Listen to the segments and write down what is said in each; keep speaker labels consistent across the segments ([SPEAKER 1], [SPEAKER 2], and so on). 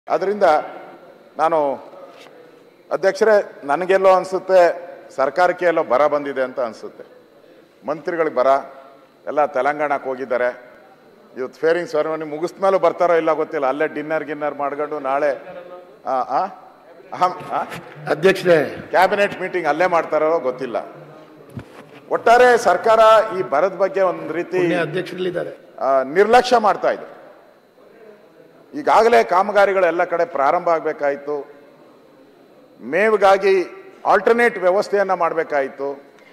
[SPEAKER 1] ಅದರಿಂದ ನಾನು ಅಧ್ಯಕ್ಷರೇ ನನಗೆಲ್ಲೋ ಅನಿಸುತ್ತೆ ಸರ್ಕಾರಕ್ಕೆ ಎಲ್ಲೋ ಬರ ಬಂದಿದೆ ಅಂತ ಅನಿಸುತ್ತೆ ಮಂತ್ರಿಗಳಿಗೆ ಬರ ಎಲ್ಲ ತೆಲಂಗಾಣಕ್ಕೆ ಹೋಗಿದ್ದಾರೆ ಇವತ್ತು ಫೇರಿಂಗ್ ಸೆರೆಮನಿ ಮುಗಿಸ್ಮೇಲೂ ಬರ್ತಾರೋ ಇಲ್ಲ ಗೊತ್ತಿಲ್ಲ ಅಲ್ಲೇ ಡಿನ್ನರ್ ಗಿನ್ನರ್ ಮಾಡ್ಕೊಂಡು ನಾಳೆ ಆ, ಆ? ಅಹಂ, ಆ?
[SPEAKER 2] ಅಧ್ಯಕ್ಷರೇ
[SPEAKER 1] ಕ್ಯಾಬಿನೆಟ್ ಮೀಟಿಂಗ್ ಅಲ್ಲೇ ಮಾಡ್ತಾರೋ ಗೊತ್ತಿಲ್ಲ ಒಟ್ಟಾರೆ ಸರ್ಕಾರ ಈ ಬರದ ಬಗ್ಗೆ ಒಂದು ರೀತಿ
[SPEAKER 2] ಪುಣ್ಯ ಅಧ್ಯಕ್ಷರಲ್ಲಿದ್ದಾರೆ
[SPEAKER 1] ಆ, ನಿರ್ಲಕ್ಷ್ಯ ಮಾಡ್ತಾ ಇದೆ ಈಗಾಗಲೇ ಕಾಮಗಾರಿಗಳು ಎಲ್ಲ ಕಡೆ ಪ್ರಾರಂಭ ಆಗಬೇಕಾಯಿತು ಮೇವಿಗಾಗಿ ಆಲ್ಟರ್ನೇಟ್ ವ್ಯವಸ್ಥೆಯನ್ನು ಮಾಡಬೇಕಾಯಿತು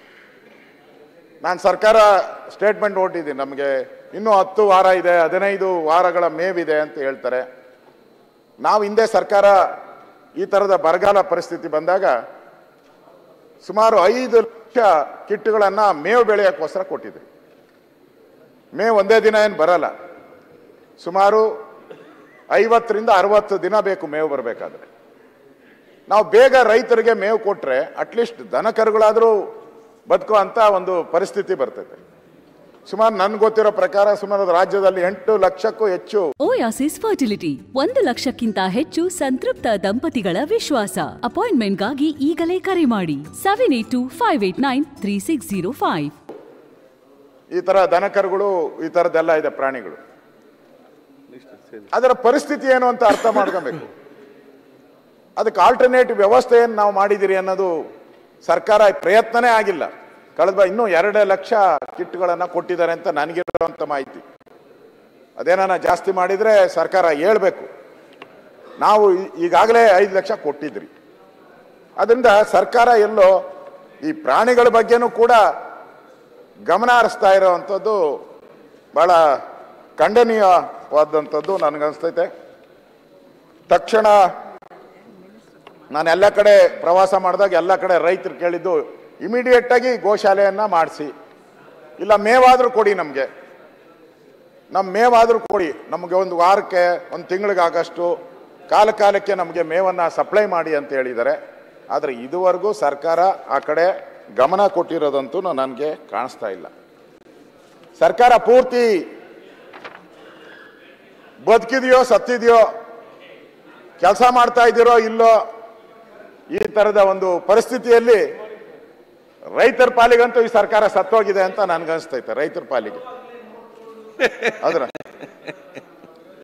[SPEAKER 1] ನಾನು ಸರ್ಕಾರ ಸ್ಟೇಟ್ಮೆಂಟ್ ಹೊರಟಿದ್ದೀನಿ ನಮಗೆ ಇನ್ನೂ ಹತ್ತು ವಾರ ಇದೆ ಹದಿನೈದು ವಾರಗಳ ಮೇವಿದೆ ಅಂತ ಹೇಳ್ತಾರೆ ನಾವು ಹಿಂದೆ ಸರ್ಕಾರ ಈ ಥರದ ಬರಗಾಲ ಪರಿಸ್ಥಿತಿ ಬಂದಾಗ ಸುಮಾರು ಐದು ಲಕ್ಷ ಕಿಟ್ಗಳನ್ನು ಮೇವು ಬೆಳೆಯೋಕ್ಕೋಸ್ಕರ ಕೊಟ್ಟಿದ್ವಿ ಮೇವು ಒಂದೇ ದಿನ ಏನು ಬರಲ್ಲ ಸುಮಾರು ಐವತ್ತರಿಂದ ಅರವತ್ತು ದಿನ ಬೇಕು ಮೇವು ಬರಬೇಕಾದ್ರೆ ನಾವು ಬೇಗ ರೈತರಿಗೆ ಮೇವು ಕೊಟ್ಟರೆ ಅಟ್ಲೀಸ್ಟ್ ದನ ಕರುಗಳಾದರೂ ಬದುಕೋ ಅಂತ ಒಂದು ಪರಿಸ್ಥಿತಿ ಬರ್ತೈತೆ ಸುಮಾರು ನನ್ಗೆ ಗೊತ್ತಿರೋ ಪ್ರಕಾರ ಸುಮಾರು ರಾಜ್ಯದಲ್ಲಿ ಎಂಟು ಲಕ್ಷಕ್ಕೂ ಹೆಚ್ಚು
[SPEAKER 3] ಓಯಾಸಿಸ್ ಫರ್ಟಿಲಿಟಿ ಒಂದು ಲಕ್ಷಕ್ಕಿಂತ ಹೆಚ್ಚು ಸಂತೃಪ್ತ ದಂಪತಿಗಳ ವಿಶ್ವಾಸ ಅಪಾಯಿಂಟ್ಮೆಂಟ್ಗಾಗಿ ಈಗಲೇ ಕರೆ ಮಾಡಿ seven eight two five eight nine three six zero five
[SPEAKER 1] ಈ ಥರ ದನ ಕರುಗಳು ಈ ಥರದ್ದೆಲ್ಲ ಇದೆ ಪ್ರಾಣಿಗಳು ಅದರ ಪರಿಸ್ಥಿತಿ ಏನು ಅಂತ ಅರ್ಥ ಮಾಡ್ಕೊಬೇಕು ಅದಕ್ಕೆ ಆಲ್ಟರ್ನೇಟಿವ್ ವ್ಯವಸ್ಥೆ ಏನು ನಾವು ಮಾಡಿದಿರಿ ಅನ್ನೋದು ಸರ್ಕಾರ ಪ್ರಯತ್ನನೇ ಆಗಿಲ್ಲ ಕಳೆದ ಬಾ- ಇನ್ನೂ ಎರಡು ಲಕ್ಷ ಕಿಟ್ಗಳನ್ನು ಕೊಟ್ಟಿದ್ದಾರೆ ಅಂತ ನನಗಿರುವಂಥ ಮಾಹಿತಿ ಅದೇನಾನ ಜಾಸ್ತಿ ಮಾಡಿದರೆ ಸರ್ಕಾರ ಹೇಳ್ಬೇಕು ನಾವು ಈ- ಈಗಾಗಲೇ ಐದು ಲಕ್ಷ ಕೊಟ್ಟಿದ್ರಿ ಅದರಿಂದ ಸರ್ಕಾರ ಎಲ್ಲೋ ಈ ಪ್ರಾಣಿಗಳ ಬಗ್ಗೆನೂ ಕೂಡ ಗಮನ ಹರಿಸ್ತಾ ಇರೋವಂಥದ್ದು ಬಹಳ ಖಂಡನೀಯವಾದಂಥದ್ದು ನನಗನ್ಸ್ತೈತೆ ತಕ್ಷಣ ನಾನು ಎಲ್ಲ ಕಡೆ ಪ್ರವಾಸ ಮಾಡಿದಾಗ ಎಲ್ಲ ಕಡೆ ರೈತರು ಕೇಳಿದ್ದು ಇಮಿಡಿಯೇಟ್ ಆಗಿ ಗೋಶಾಲೆಯನ್ನ ಮಾಡಿಸಿ ಇಲ್ಲ ಮೇವಾದರೂ ಕೊಡಿ ನಮಗೆ ನಮ್ಮ ಮೇವಾದರೂ ಕೊಡಿ ನಮಗೆ ಒಂದು ವಾರಕ್ಕೆ ಒಂದು ತಿಂಗಳಿಗಾಗಷ್ಟು ಕಾಲ ಕಾಲಕ್ಕೆ ನಮಗೆ ಮೇವನ್ನು ಸಪ್ಲೈ ಮಾಡಿ ಅಂತ ಹೇಳಿದ್ದಾರೆ ಆದರೆ ಇದುವರೆಗೂ ಸರ್ಕಾರ ಆ ಕಡೆ ಗಮನ ಕೊಟ್ಟಿರೋದಂತೂ ನನಗೆ ಕಾಣಿಸ್ತಾ ಇಲ್ಲ ಸರ್ಕಾರ ಪೂರ್ತಿ ಬದುಕಿದೆಯೋ ಸತ್ತಿದೆಯೋ ಕೆಲಸ ಮಾಡ್ತಾ ಇದ್ದೀರೋ ಇಲ್ಲೋ ಈ ಥರದ ಒಂದು ಪರಿಸ್ಥಿತಿಯಲ್ಲಿ ರೈತರ ಪಾಲಿಗಂತೂ ಈ ಸರ್ಕಾರ ಸತ್ತೋಗಿದೆ ಅಂತ ನನ್ಗನ್ಸ್ತೈತೆ ರೈತರ ಪಾಲಿಗೆ ಅದ್ರ